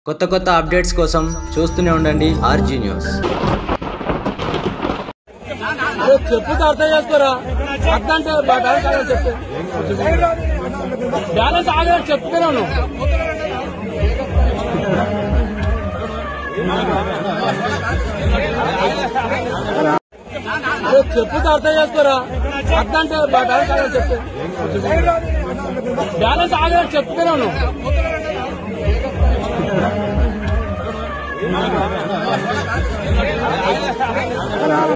కొత్త కొత్త అప్డేట్స్ కోసం చూస్తూనే ఉండండి ఆర్జీ న్యూస్ అరే చెప్పుతో అర్థం చేసుకోరా అర్థం అంటే బ్యాలెన్స్ ఆగని చెప్పు బ్యాలెన్స్ ఆగని చెప్తున్నాను అరే చెప్పుతో అర్థం చేసుకోరా అర్థం అంటే బ్యాలెన్స్ ఆగని చెప్పు బ్యాలెన్స్ ఆగని చెప్తున్నాను